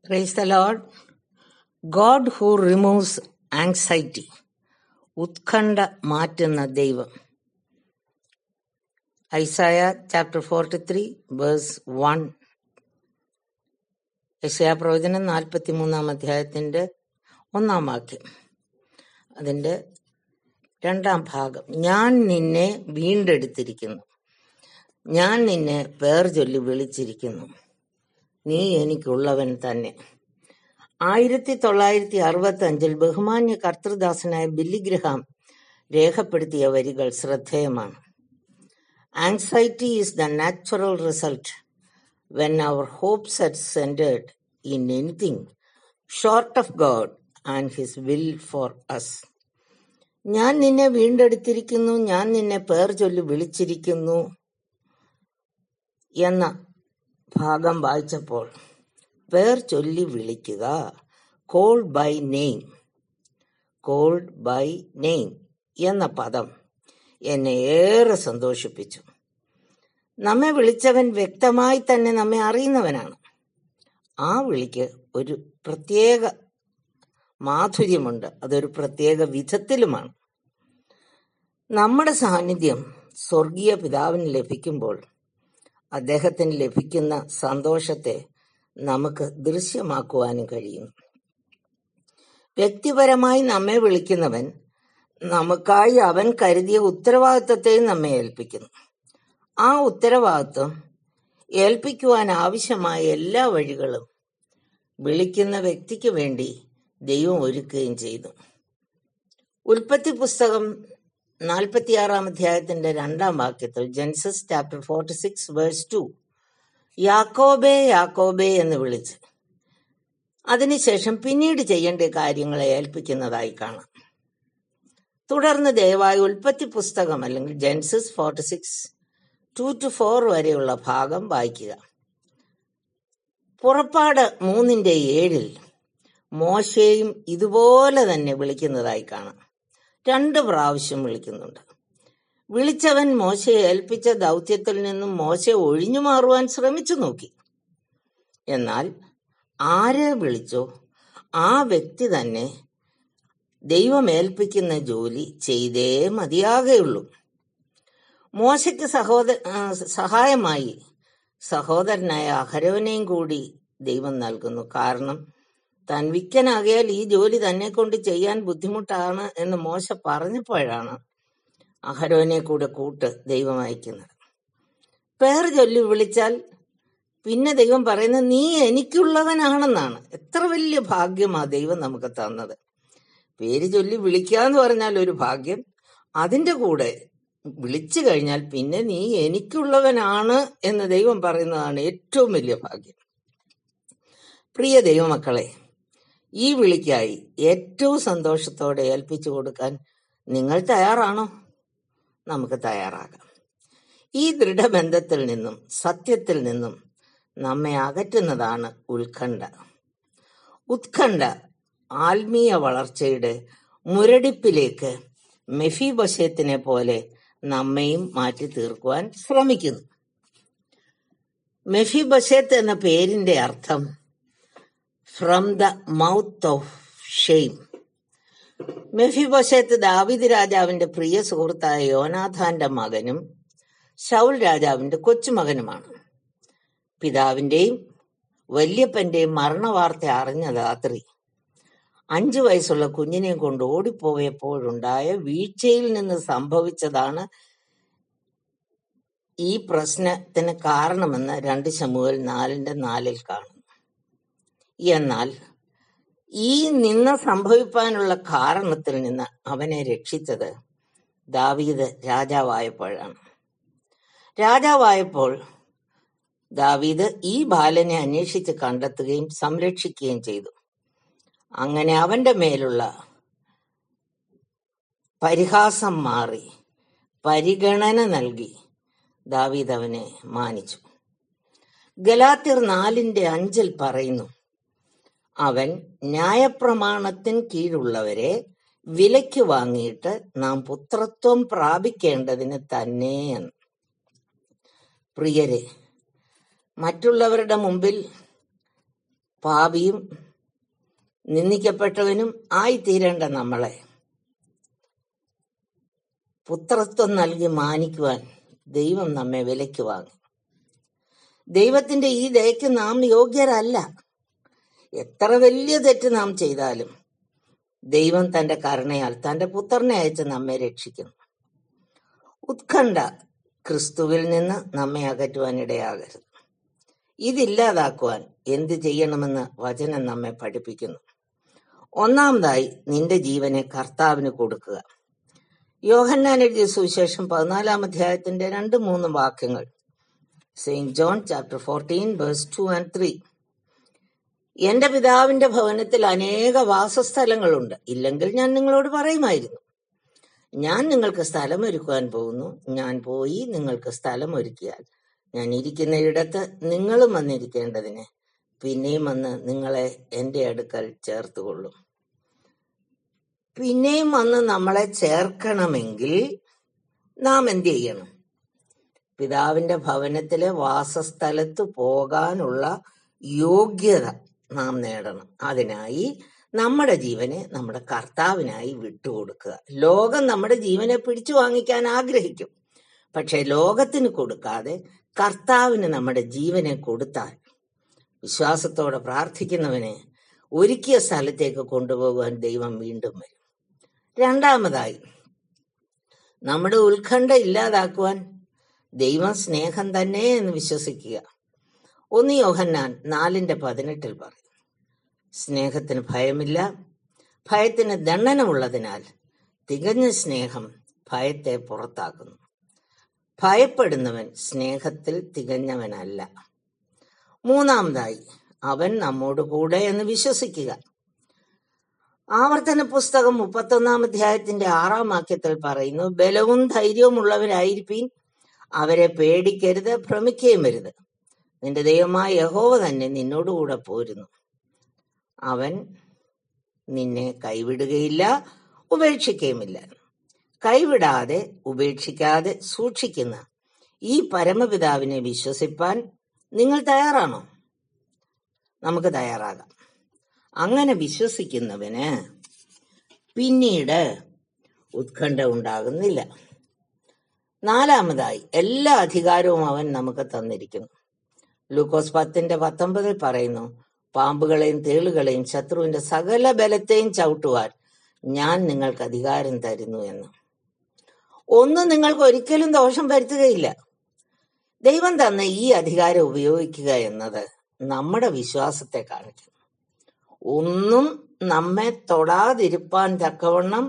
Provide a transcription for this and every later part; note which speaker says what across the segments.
Speaker 1: Praise the Lord. God who removes anxiety. ഉത്കണ്ഠ മാറ്റുന്ന ദൈവം Isaiah chapter forty three verse one യശയാ പ്രവചനം നാൽപ്പത്തി മൂന്നാം അധ്യായത്തിന്റെ ഒന്നാം വാക്യം അതിന്റെ രണ്ടാം ഭാഗം ഞാൻ നിന്നെ വീണ്ടെടുത്തിരിക്കുന്നു ഞാൻ നിന്നെ പേർ ചൊല്ലി വിളിച്ചിരിക്കുന്നു നീ എനിക്കുള്ളവൻ തന്നെ ആയിരത്തി തൊള്ളായിരത്തി അറുപത്തി അഞ്ചിൽ ബഹുമാന്യ കർത്തൃദാസനായ ബില്ലി ഗ്രഹാം രേഖപ്പെടുത്തിയ വരികൾ ശ്രദ്ധേയമാണ് anxiety is the natural result when our hopes are centred in anything short of God and his will for us ഞാൻ നിന്നെ വീണ്ടെടുത്തിരിക്കുന്നു ഞാൻ നിന്നെ പേർ ചൊല്ലി വിളിച്ചിരിക്കുന്നു എന്ന ഭാഗം വായിച്ചപ്പോൾ പേർ ചൊല്ലി വിളിക്കുക called by name called by name എന്ന പദം എന്നെ ഏറെ സന്തോഷിപ്പിച്ചു നമ്മെ വിളിച്ചവൻ വ്യക്തമായി തന്നെ നമ്മെ അറിയുന്നവനാണ് ആ വിളിക്ക് ഒരു പ്രത്യേക മാധുര്യമുണ്ട് അതൊരു പ്രത്യേക വിധത്തിലുമാണ് നമ്മുടെ സാന്നിധ്യം സ്വർഗീയ പിതാവിന് ലഭിക്കുമ്പോൾ അദ്ദേഹത്തിന് ലഭിക്കുന്ന സന്തോഷത്തെ നമുക്ക് ദൃശ്യമാക്കുവാനും കഴിയുന്നു വ്യക്തിപരമായി നമ്മെ വിളിക്കുന്നവൻ നമുക്കായി അവൻ കരുതിയ ഉത്തരവാദിത്വത്തെയും നമ്മെ ഏൽപ്പിക്കുന്നു ആ ഉത്തരവാദിത്വം ഏൽപ്പിക്കുവാൻ ആവശ്യമായ എല്ലാ വഴികളും വിളിക്കുന്ന വ്യക്തിക്ക് വേണ്ടി ദൈവം ഒരുക്കുകയും ചെയ്തു ഉൽപ്പത്തി പുസ്തകം നാൽപ്പത്തിയാറാം അധ്യായത്തിന്റെ രണ്ടാം വാക്യത്തിൽ Genesis chapter forty six verse two യാക്കോബേ യാക്കോബേ എന്ന് വിളിച്ച് അതിനുശേഷം പിന്നീട് ചെയ്യേണ്ട കാര്യങ്ങളെ ഏൽപ്പിക്കുന്നതായി കാണാം തുടർന്ന് ദയവായി ഉൽപ്പത്തി പുസ്തകം അല്ലെങ്കിൽ Genesis forty six two to four വരെയുള്ള ഭാഗം വായിക്കുക പുറപ്പാട് മൂന്നിന്റെ ഏഴിൽ മോശയും ഇതുപോലെ തന്നെ വിളിക്കുന്നതായി കാണാം രണ്ട് പ്രാവശ്യം വിളിക്കുന്നുണ്ട് വിളിച്ചവൻ മോശയെ ഏൽപ്പിച്ച ദൗത്യത്തിൽ നിന്നും മോശ ഒഴിഞ്ഞു മാറുവാൻ ശ്രമിച്ചു നോക്കി എന്നാൽ ആരെ വിളിച്ചോ ആ വ്യക്തി തന്നെ ദൈവം ഏൽപ്പിക്കുന്ന ജോലി ചെയ്തേ മതിയാകെയുള്ളൂ മോശയ്ക്ക് സഹോദര ആ, സഹായമായി സഹോദരനായ അഹരോനെയും കൂടി ദൈവം നൽകുന്നു കാരണം താൻ വിക്കനാകിയാൽ ഈ ജോലി തന്നെ കൊണ്ട് ചെയ്യാൻ ബുദ്ധിമുട്ടാണ് എന്ന് മോശ പറഞ്ഞപ്പോഴാണ് അഹരോനെ കൂടെ കൂട്ട് ദൈവം അയക്കുന്നത് പേർ ചൊല്ലി വിളിച്ചാൽ പിന്നെ ദൈവം പറയുന്നത് നീ എനിക്കുള്ളവനാണെന്നാണ് എത്ര വലിയ ഭാഗ്യമാ ദൈവം നമുക്ക് തന്നത് പേര് ചൊല്ലി വിളിക്കാന്ന് പറഞ്ഞാൽ ഒരു ഭാഗ്യം അതിന്റെ കൂടെ വിളിച്ചു കഴിഞ്ഞാൽ പിന്നെ നീ എനിക്കുള്ളവനാണ് എന്ന് ദൈവം പറയുന്നതാണ് ഏറ്റവും വലിയ ഭാഗ്യം പ്രിയ ദൈവമക്കളെ ഈ വിളിക്കായി ഏറ്റവും സന്തോഷത്തോടെ ഏൽപ്പിച്ചു കൊടുക്കാൻ നിങ്ങൾ തയ്യാറാണോ നമുക്ക് തയ്യാറാകാം ഈ ദൃഢബന്ധത്തിൽ നിന്നും സത്യത്തിൽ നിന്നും നമ്മെ അകറ്റുന്നതാണ് ഉത്കണ്ഠ ഉത്കണ്ഠ ആത്മീയ വളർച്ചയുടെ മുരടിപ്പിലേക്ക് മെഫിബശത്തിനെ പോലെ നമ്മയും മാറ്റി തീർക്കുവാൻ ശ്രമിക്കുന്നു മെഫിബശത്ത് എന്ന പേരിന്റെ അർത്ഥം from the mouth of shame മെഫിബോശത്ത് ദാവിദ് രാജാവിന്റെ പ്രിയ സുഹൃത്തായ യോനാഥാന്റെ മകനും ശൗൽ രാജാവിന്റെ കൊച്ചുമകനുമാണ് പിതാവിന്റെയും വല്യപ്പന്റെയും മരണവാർത്ത അറിഞ്ഞ രാത്രി അഞ്ചു വയസ്സുള്ള കുഞ്ഞിനെയും കൊണ്ട് ഓടിപ്പോയപ്പോഴുണ്ടായ വീഴ്ചയിൽ നിന്ന് സംഭവിച്ചതാണ് ഈ പ്രശ്നത്തിന് കാരണമെന്ന് രണ്ട് ശമുവൽ നാലിന്റെ നാലിൽ കാണും എന്നാൽ ഈ നിന്ന സംഭവിപ്പാനുള്ള കാരണത്തിൽ നിന്ന് അവനെ രക്ഷിച്ചത് ദാവീദ് രാജാവായപ്പോഴാണ് രാജാവായപ്പോൾ ദാവീദ് ഈ ബാലനെ അന്വേഷിച്ച് കണ്ടെത്തുകയും സംരക്ഷിക്കുകയും ചെയ്തു അങ്ങനെ അവന്റെ മേലുള്ള പരിഹാസം മാറി പരിഗണന നൽകി ദാവീദ് അവനെ മാനിച്ചു ഗലാത്തിർ നാലിന്റെ അഞ്ചിൽ പറയുന്നു അവൻ ന്യായപ്രമാണത്തിന് കീഴുള്ളവരെ വിലയ്ക്ക് വാങ്ങിയിട്ട് നാം പുത്രത്വം പ്രാപിക്കേണ്ടതിന് തന്നെ എന്ന് പ്രിയരെ മറ്റുള്ളവരുടെ മുമ്പിൽ പാപിയും നിന്ദിക്കപ്പെട്ടവനും ആയിത്തീരേണ്ട നമ്മളെ പുത്രത്വം നൽകി മാനിക്കുവാൻ ദൈവം നമ്മെ വിലയ്ക്ക് വാങ്ങി ദൈവത്തിന്റെ ഈ ദയക്ക് നാം യോഗ്യരല്ല എത്ര വലിയ തെറ്റ് നാം ചെയ്താലും ദൈവം തന്റെ കരുണയാൽ തന്റെ പുത്രനെ അയച്ച് നമ്മെ രക്ഷിക്കുന്നു ഉത്കണ്ഠ ക്രിസ്തുവിൽ നിന്ന് നമ്മെ അകറ്റുവാൻ ഇടയാകരുത് ഇതില്ലാതാക്കുവാൻ എന്ത് ചെയ്യണമെന്ന് വചനം നമ്മെ പഠിപ്പിക്കുന്നു ഒന്നാമതായി നിന്റെ ജീവനെ കർത്താവിന് കൊടുക്കുക യോഹന്നാൻ എഴുതിയ സുവിശേഷം പതിനാലാം അധ്യായത്തിന്റെ രണ്ട് മൂന്ന് വാക്യങ്ങൾ Saint John chapter fourteen verse two and three എന്റെ പിതാവിന്റെ ഭവനത്തിൽ അനേക വാസസ്ഥലങ്ങളുണ്ട് ഇല്ലെങ്കിൽ ഞാൻ നിങ്ങളോട് പറയുമായിരുന്നു ഞാൻ നിങ്ങൾക്ക് സ്ഥലം ഒരുക്കുവാൻ പോകുന്നു ഞാൻ പോയി നിങ്ങൾക്ക് സ്ഥലം ഒരുക്കിയാൽ ഞാൻ ഇരിക്കുന്ന ഇടത്ത് നിങ്ങളും വന്നിരിക്കേണ്ടതിന് പിന്നെയും വന്ന് നിങ്ങളെ എന്റെ അടുക്കൽ ചേർത്തുകൊള്ളും പിന്നെയും വന്ന് നമ്മളെ ചേർക്കണമെങ്കിൽ നാം എന്ത് ചെയ്യണം പിതാവിന്റെ ഭവനത്തിലെ വാസസ്ഥലത്ത് പോകാനുള്ള യോഗ്യത നാം നേടണം അതിനായി നമ്മുടെ ജീവനെ നമ്മുടെ കർത്താവിനായി വിട്ടുകൊടുക്കുക ലോകം നമ്മുടെ ജീവനെ പിടിച്ചു വാങ്ങിക്കാൻ ആഗ്രഹിക്കും പക്ഷെ ലോകത്തിന് കൊടുക്കാതെ കർത്താവിന് നമ്മുടെ ജീവനെ കൊടുത്താൽ വിശ്വാസത്തോടെ പ്രാർത്ഥിക്കുന്നവനെ ഒരുക്കിയ സ്ഥലത്തേക്ക് കൊണ്ടുപോകാൻ ദൈവം വീണ്ടും വരും രണ്ടാമതായി നമ്മുടെ ഉത്കണ്ഠ ഇല്ലാതാക്കുവാൻ ദൈവം സ്നേഹം തന്നെ എന്ന് വിശ്വസിക്കുക ഒന്ന് യോഹന്നാൻ നാലിന്റെ പതിനെട്ടിൽ പറയും സ്നേഹത്തിന് ഭയമില്ല ഭയത്തിന് ദണ്ഡനമുള്ളതിനാൽ തികഞ്ഞ സ്നേഹം ഭയത്തെ പുറത്താക്കുന്നു ഭയപ്പെടുന്നവൻ സ്നേഹത്തിൽ തികഞ്ഞവനല്ല മൂന്നാമതായി അവൻ നമ്മോട് കൂടെ എന്ന് വിശ്വസിക്കുക ആവർത്തന പുസ്തകം മുപ്പത്തൊന്നാം അധ്യായത്തിന്റെ ആറാം വാക്യത്തിൽ പറയുന്നു ബലവും ധൈര്യവുമുള്ളവരായിരിപ്പീൻ അവരെ പേടിക്കരുത് ഭ്രമിക്കുകയും വരുത് നിന്റെ ദൈവമായ യഹോവ തന്നെ നിന്നോടുകൂടെ പോരുന്നു അവൻ നിന്നെ കൈവിടുകയില്ല ഉപേക്ഷിക്കുകയുമില്ല കൈവിടാതെ ഉപേക്ഷിക്കാതെ സൂക്ഷിക്കുന്ന ഈ പരമപിതാവിനെ വിശ്വസിപ്പാൻ നിങ്ങൾ തയ്യാറാണോ നമുക്ക് തയ്യാറാകാം അങ്ങനെ വിശ്വസിക്കുന്നവന് പിന്നീട് ഉത്കണ്ഠ ഉണ്ടാകുന്നില്ല നാലാമതായി എല്ലാ അധികാരവും അവൻ നമുക്ക് തന്നിരിക്കുന്നു ലൂക്കോസ് പത്തിന്റെ പത്തൊമ്പതിൽ പറയുന്നു പാമ്പുകളെയും തേളുകളെയും ശത്രുവിന്റെ സകല ബലത്തെയും ചവിട്ടുവാൻ ഞാൻ നിങ്ങൾക്ക് അധികാരം തരുന്നു എന്ന് ഒന്നും നിങ്ങൾക്ക് ഒരിക്കലും ദോഷം വരുത്തുകയില്ല ദൈവം തന്ന ഈ അധികാരം ഉപയോഗിക്കുക എന്നത് നമ്മുടെ വിശ്വാസത്തെ കാണിക്കുന്നു ഒന്നും നമ്മെ തൊടാതിരിപ്പാൻ തക്കവണ്ണം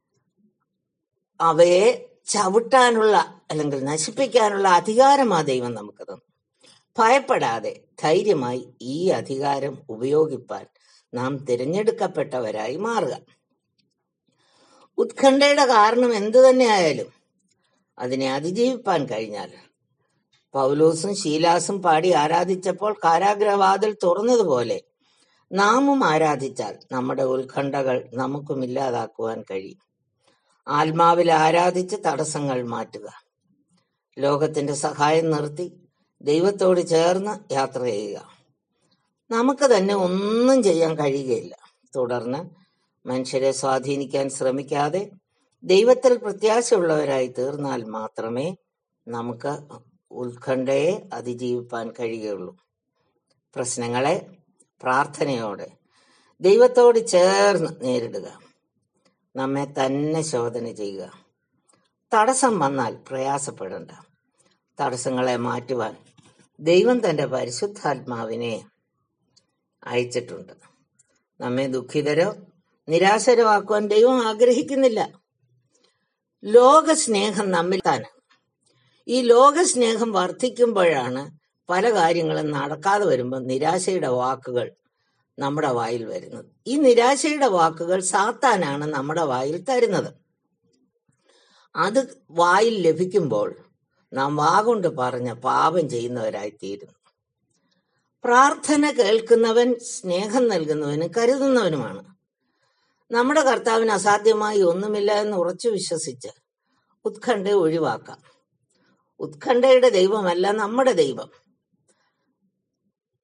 Speaker 1: അവയെ ചവിട്ടാനുള്ള അല്ലെങ്കിൽ നശിപ്പിക്കാനുള്ള അധികാരമാ ദൈവം നമുക്ക് തന്നു ഭയപ്പെടാതെ ധൈര്യമായി ഈ അധികാരം ഉപയോഗിപ്പാൻ നാം തിരഞ്ഞെടുക്കപ്പെട്ടവരായി മാറുക ഉത്കണ്ഠയുടെ കാരണം എന്തു തന്നെയായാലും അതിനെ അതിജീവിപ്പാൻ കഴിഞ്ഞാൽ പൗലോസും ശീലാസും പാടി ആരാധിച്ചപ്പോൾ കാരാഗ്രഹവാതിൽ തുറന്നതുപോലെ നാമും ആരാധിച്ചാൽ നമ്മുടെ ഉത്കണ്ഠകൾ നമുക്കും ഇല്ലാതാക്കുവാൻ കഴിയും ആത്മാവിൽ ആരാധിച്ച് തടസ്സങ്ങൾ മാറ്റുക ലോകത്തിന്റെ സഹായം നിർത്തി ദൈവത്തോട് ചേർന്ന് യാത്ര ചെയ്യുക നമുക്ക് തന്നെ ഒന്നും ചെയ്യാൻ കഴിയുകയില്ല തുടർന്ന് മനുഷ്യരെ സ്വാധീനിക്കാൻ ശ്രമിക്കാതെ ദൈവത്തിൽ പ്രത്യാശയുള്ളവരായി തീർന്നാൽ മാത്രമേ നമുക്ക് ഉത്കണ്ഠയെ അതിജീവിപ്പാൻ കഴിയുകയുള്ളൂ പ്രശ്നങ്ങളെ പ്രാർത്ഥനയോടെ ദൈവത്തോട് ചേർന്ന് നേരിടുക നമ്മെ തന്നെ ശോധന ചെയ്യുക തടസ്സം വന്നാൽ പ്രയാസപ്പെടേണ്ട തടസ്സങ്ങളെ മാറ്റുവാൻ ദൈവം തന്റെ പരിശുദ്ധാത്മാവിനെ അയച്ചിട്ടുണ്ട് നമ്മെ ദുഃഖിതരോ നിരാശരോ ആക്കുവാൻ ദൈവം ആഗ്രഹിക്കുന്നില്ല ലോകസ്നേഹം നമ്മിൽ തന്നെ ഈ ലോകസ്നേഹം വർദ്ധിക്കുമ്പോഴാണ് പല കാര്യങ്ങളും നടക്കാതെ വരുമ്പോൾ നിരാശയുടെ വാക്കുകൾ നമ്മുടെ വായിൽ വരുന്നത് ഈ നിരാശയുടെ വാക്കുകൾ സാത്താനാണ് നമ്മുടെ വായിൽ തരുന്നത് അത് വായിൽ ലഭിക്കുമ്പോൾ നാം വാഗൊണ്ട് പറഞ്ഞ പാപം ചെയ്യുന്നവരായി തീരുന്നു പ്രാർത്ഥന കേൾക്കുന്നവൻ സ്നേഹം നൽകുന്നവനും കരുതുന്നവനുമാണ് നമ്മുടെ കർത്താവിന് അസാധ്യമായി ഒന്നുമില്ല എന്ന് ഉറച്ചു വിശ്വസിച്ച് ഉത്കണ്ഠ ഒഴിവാക്കാം ഉത്കണ്ഠയുടെ ദൈവമല്ല നമ്മുടെ ദൈവം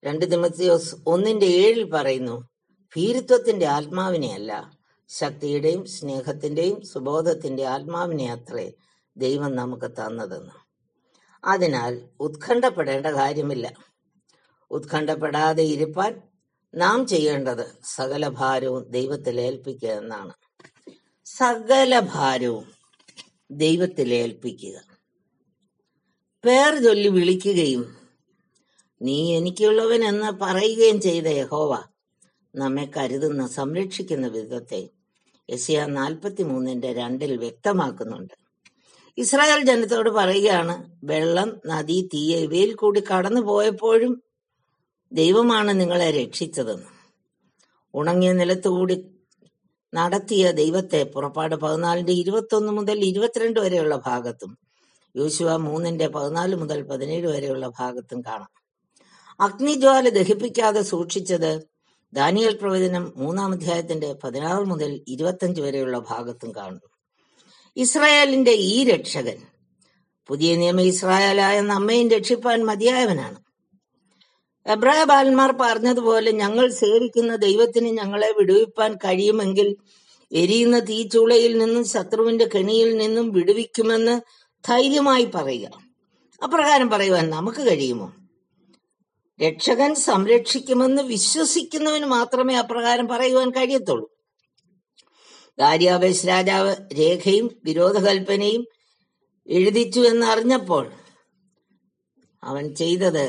Speaker 1: രണ്ട് തിമത്തിയോസ് ഒന്നിന്റെ ഏഴിൽ പറയുന്നു ഭീരുത്വത്തിന്റെ ആത്മാവിനെ അല്ല ശക്തിയുടെയും സ്നേഹത്തിന്റെയും സുബോധത്തിന്റെ ആത്മാവിനെ അത്രേ ദൈവം നമുക്ക് തന്നതെന്ന് അതിനാൽ ഉത്കണ്ഠപ്പെടേണ്ട കാര്യമില്ല ഉത്കണ്ഠപ്പെടാതെ ഇരുപ്പാൻ നാം ചെയ്യേണ്ടത് സകല ഭാരവും ദൈവത്തിൽ ഏൽപ്പിക്കുക എന്നാണ് സകല ഭാരവും ദൈവത്തിൽ ഏൽപ്പിക്കുക പേർ ചൊല്ലി വിളിക്കുകയും നീ എനിക്കുള്ളവൻ എന്ന് പറയുകയും ചെയ്ത യഹോവ നമ്മെ കരുതുന്ന സംരക്ഷിക്കുന്ന വിധത്തെ യശയ നാൽപ്പത്തി മൂന്നിന്റെ രണ്ടിൽ വ്യക്തമാക്കുന്നുണ്ട് ഇസ്രായേൽ ജനത്തോട് പറയുകയാണ് വെള്ളം നദി തീയ ഇവയിൽ കൂടി കടന്നു പോയപ്പോഴും ദൈവമാണ് നിങ്ങളെ രക്ഷിച്ചതെന്ന് ഉണങ്ങിയ നിലത്തുകൂടി നടത്തിയ ദൈവത്തെ പുറപ്പാട് പതിനാലിന്റെ ഇരുപത്തൊന്ന് മുതൽ ഇരുപത്തിരണ്ട് വരെയുള്ള ഭാഗത്തും യോശുവ മൂന്നിന്റെ പതിനാല് മുതൽ പതിനേഴ് വരെയുള്ള ഭാഗത്തും കാണാം അഗ്നിജ്വാല ദഹിപ്പിക്കാതെ സൂക്ഷിച്ചത് ദാനിയൽ പ്രവചനം മൂന്നാം അധ്യായത്തിന്റെ പതിനാറ് മുതൽ ഇരുപത്തഞ്ച് വരെയുള്ള ഭാഗത്തും കാണുന്നു ഇസ്രായേലിന്റെ ഈ രക്ഷകൻ പുതിയ നിയമ ഇസ്രായേലായ നമ്മയും രക്ഷിപ്പാൻ മതിയായവനാണ് എബ്രായ ബാലന്മാർ പറഞ്ഞതുപോലെ ഞങ്ങൾ സേവിക്കുന്ന ദൈവത്തിന് ഞങ്ങളെ വിടുവിപ്പാൻ കഴിയുമെങ്കിൽ എരിയുന്ന തീച്ചൂളയിൽ നിന്നും ശത്രുവിന്റെ കെണിയിൽ നിന്നും വിടുവിക്കുമെന്ന് ധൈര്യമായി പറയുക അപ്രകാരം പറയുവാൻ നമുക്ക് കഴിയുമോ രക്ഷകൻ സംരക്ഷിക്കുമെന്ന് വിശ്വസിക്കുന്നവന് മാത്രമേ അപ്രകാരം പറയുവാൻ കഴിയത്തുള്ളൂ ദാര്യാവേശ് രാജാവ് രേഖയും വിരോധകൽപ്പനയും എഴുതിച്ചു എന്നറിഞ്ഞപ്പോൾ അവൻ ചെയ്തത്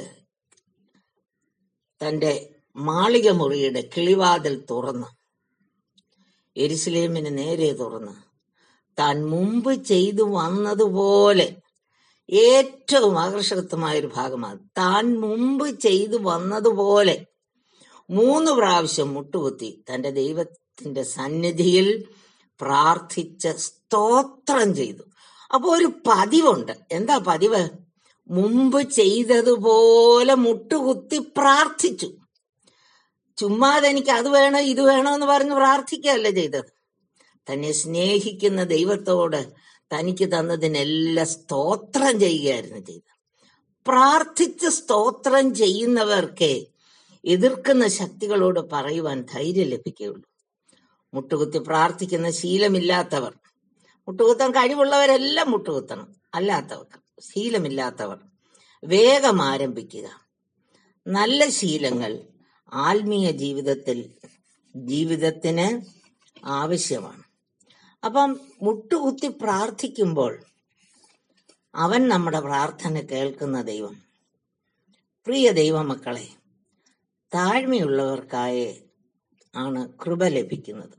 Speaker 1: തന്റെ മാളിക മുറിയുടെ കിളിവാതിൽ തുറന്ന് എരുസലേമിന് നേരെ തുറന്ന് താൻ മുമ്പ് ചെയ്തു വന്നതുപോലെ ഏറ്റവും ആകർഷകത്വമായ ഒരു ഭാഗമാണ് താൻ മുമ്പ് ചെയ്തു വന്നതുപോലെ മൂന്ന് പ്രാവശ്യം മുട്ടുകുത്തി തന്റെ ദൈവത്തിന്റെ സന്നിധിയിൽ പ്രാർത്ഥിച്ച് സ്തോത്രം ചെയ്തു അപ്പൊ ഒരു പതിവുണ്ട് എന്താ പതിവ് മുമ്പ് ചെയ്തതുപോലെ മുട്ടുകുത്തി പ്രാർത്ഥിച്ചു ചുമ്മാതെ എനിക്ക് അത് വേണോ ഇത് വേണോ എന്ന് പറഞ്ഞ് പ്രാർത്ഥിക്കുകയല്ല ചെയ്തത് തന്നെ സ്നേഹിക്കുന്ന ദൈവത്തോട് തനിക്ക് തന്നതിനെല്ലാം സ്തോത്രം ചെയ്യുകയായിരുന്നു ചെയ്തത് പ്രാർത്ഥിച്ച് സ്തോത്രം ചെയ്യുന്നവർക്ക് എതിർക്കുന്ന ശക്തികളോട് പറയുവാൻ ധൈര്യം ലഭിക്കുകയുള്ളൂ മുട്ടുകുത്തി പ്രാർത്ഥിക്കുന്ന ശീലമില്ലാത്തവർ മുട്ടുകുത്താൻ കഴിവുള്ളവരെല്ലാം മുട്ടുകുത്തണം അല്ലാത്തവർക്ക് ശീലമില്ലാത്തവർ വേഗം ആരംഭിക്കുക നല്ല ശീലങ്ങൾ ആത്മീയ ജീവിതത്തിൽ ജീവിതത്തിന് ആവശ്യമാണ് അപ്പം മുട്ടുകുത്തി പ്രാർത്ഥിക്കുമ്പോൾ അവൻ നമ്മുടെ പ്രാർത്ഥന കേൾക്കുന്ന ദൈവം പ്രിയ ദൈവമക്കളെ താഴ്മയുള്ളവർക്കായി ആണ് കൃപ ലഭിക്കുന്നത്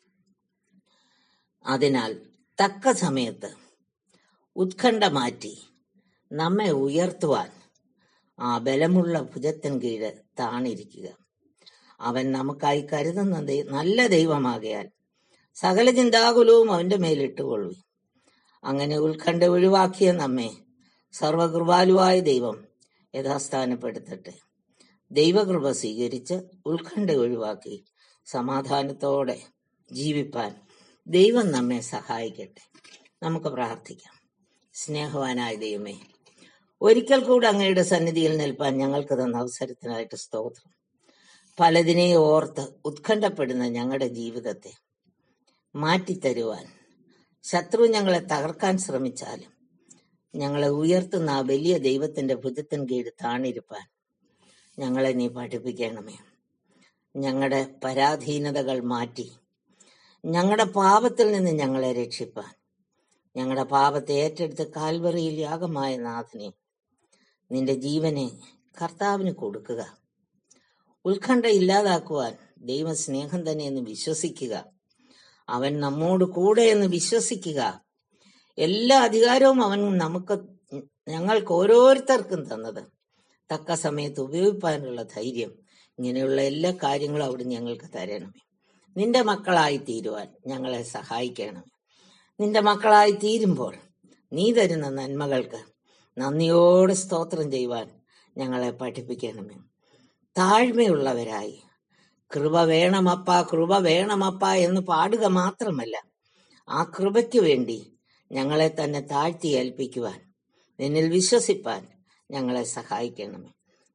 Speaker 1: അതിനാൽ തക്ക സമയത്ത് ഉത്കണ്ഠ മാറ്റി നമ്മെ ഉയർത്തുവാൻ ആ ബലമുള്ള ഭുജത്തിൻ കീഴ് താണിരിക്കുക അവൻ നമുക്കായി കരുതുന്ന ദൈ- നല്ല ദൈവമാകയാൽ സകല ചിന്താകുലവും അവന്റെ മേലിട്ടുകൊള്ളു അങ്ങനെ ഉത്കണ്ഠ ഒഴിവാക്കിയ നമ്മെ സർവകൃപാലുവായ ദൈവം യഥാസ്ഥാനപ്പെടുത്തട്ടെ ദൈവകൃപ സ്വീകരിച്ച് ഉത്കണ്ഠ ഒഴിവാക്കി സമാധാനത്തോടെ ജീവിപ്പാൻ ദൈവം നമ്മെ സഹായിക്കട്ടെ നമുക്ക് പ്രാർത്ഥിക്കാം സ്നേഹവാനായ ദൈവമേ ഒരിക്കൽ കൂടെ അങ്ങയുടെ സന്നിധിയിൽ നിൽപ്പാൻ ഞങ്ങൾക്ക് തന്ന അവസരത്തിനായിട്ട് സ്തോത്രം പലതിനെയും ഓർത്ത് ഉത്കണ്ഠപ്പെടുന്ന ഞങ്ങളുടെ ജീവിതത്തെ മാറ്റിത്തരുവാൻ ശത്രു ഞങ്ങളെ തകർക്കാൻ ശ്രമിച്ചാലും ഞങ്ങളെ ഉയർത്തുന്ന ആ വലിയ ദൈവത്തിന്റെ ഭുജത്തിൻ കീഴ് താണിരുപ്പാൻ ഞങ്ങളെ നീ പഠിപ്പിക്കണമേ ഞങ്ങളുടെ പരാധീനതകൾ മാറ്റി ഞങ്ങളുടെ പാപത്തിൽ നിന്ന് ഞങ്ങളെ രക്ഷിപ്പാൻ ഞങ്ങളുടെ പാപത്തെ ഏറ്റെടുത്ത് കാൽവറിയിൽ യാഗമായ നാഥനെ നിന്റെ ജീവനെ കർത്താവിന് കൊടുക്കുക ഉത്കണ്ഠ ഇല്ലാതാക്കുവാൻ ദൈവ സ്നേഹം തന്നെ എന്ന് വിശ്വസിക്കുക അവൻ നമ്മോട് കൂടെ എന്ന് വിശ്വസിക്കുക എല്ലാ അധികാരവും അവൻ നമുക്ക് ഞങ്ങൾക്ക് ഓരോരുത്തർക്കും തന്നത് തക്ക സമയത്ത് ഉപയോഗിക്കാനുള്ള ധൈര്യം ഇങ്ങനെയുള്ള എല്ലാ കാര്യങ്ങളും അവിടെ ഞങ്ങൾക്ക് തരണമേ നിന്റെ മക്കളായി തീരുവാൻ ഞങ്ങളെ സഹായിക്കണമേ നിന്റെ മക്കളായി തീരുമ്പോൾ നീ തരുന്ന നന്മകൾക്ക് നന്ദിയോടെ സ്തോത്രം ചെയ്യുവാൻ ഞങ്ങളെ പഠിപ്പിക്കണമേ താഴ്മയുള്ളവരായി കൃപ വേണമപ്പ കൃപ വേണമപ്പ എന്ന് പാടുക മാത്രമല്ല ആ കൃപയ്ക്ക് വേണ്ടി ഞങ്ങളെ തന്നെ താഴ്ത്തി ഏൽപ്പിക്കുവാൻ നിന്നിൽ വിശ്വസിപ്പാൻ ഞങ്ങളെ സഹായിക്കണമേ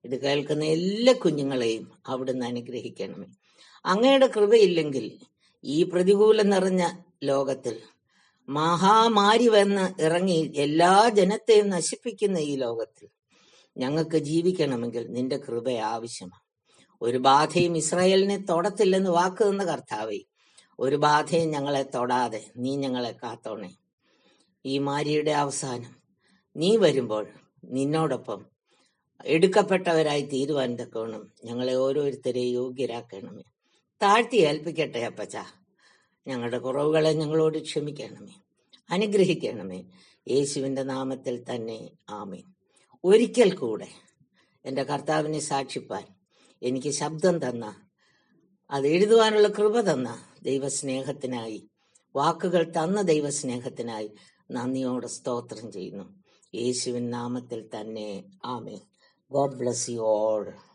Speaker 1: ഇത് കേൾക്കുന്ന എല്ലാ കുഞ്ഞുങ്ങളെയും അവിടുന്ന് അനുഗ്രഹിക്കണമേ അങ്ങയുടെ കൃപയില്ലെങ്കിൽ ഈ പ്രതികൂലം നിറഞ്ഞ ലോകത്തിൽ മഹാമാരി വന്ന് ഇറങ്ങി എല്ലാ ജനത്തെയും നശിപ്പിക്കുന്ന ഈ ലോകത്തിൽ ഞങ്ങൾക്ക് ജീവിക്കണമെങ്കിൽ നിന്റെ കൃപ ആവശ്യമാണ് ഒരു ബാധയും ഇസ്രായേലിനെ തൊടത്തില്ലെന്ന് വാക്ക് തന്ന കർത്താവേ ഒരു ബാധയും ഞങ്ങളെ തൊടാതെ നീ ഞങ്ങളെ കാത്തോണേ ഈ മാരിയുടെ അവസാനം നീ വരുമ്പോൾ നിന്നോടൊപ്പം എടുക്കപ്പെട്ടവരായി തീരുവാൻ തക്കവണ്ണം ഞങ്ങളെ ഓരോരുത്തരെയും യോഗ്യരാക്കണമേ താഴ്ത്തി ഏൽപ്പിക്കട്ടെ അപ്പച്ച ഞങ്ങളുടെ കുറവുകളെ ഞങ്ങളോട് ക്ഷമിക്കണമേ അനുഗ്രഹിക്കണമേ യേശുവിന്റെ നാമത്തിൽ തന്നെ ആമേൻ ഒരിക്കൽ കൂടെ എൻ്റെ കർത്താവിനെ സാക്ഷിപ്പാൻ എനിക്ക് ശബ്ദം തന്ന അത് എഴുതുവാനുള്ള കൃപ തന്ന ദൈവസ്നേഹത്തിനായി വാക്കുകൾ തന്ന ദൈവസ്നേഹത്തിനായി നന്ദിയോടെ സ്തോത്രം ചെയ്യുന്നു യേശുവിൻ നാമത്തിൽ തന്നെ ആമേൻ ഗോഡ് ബ്ലസ് യു ഓൾ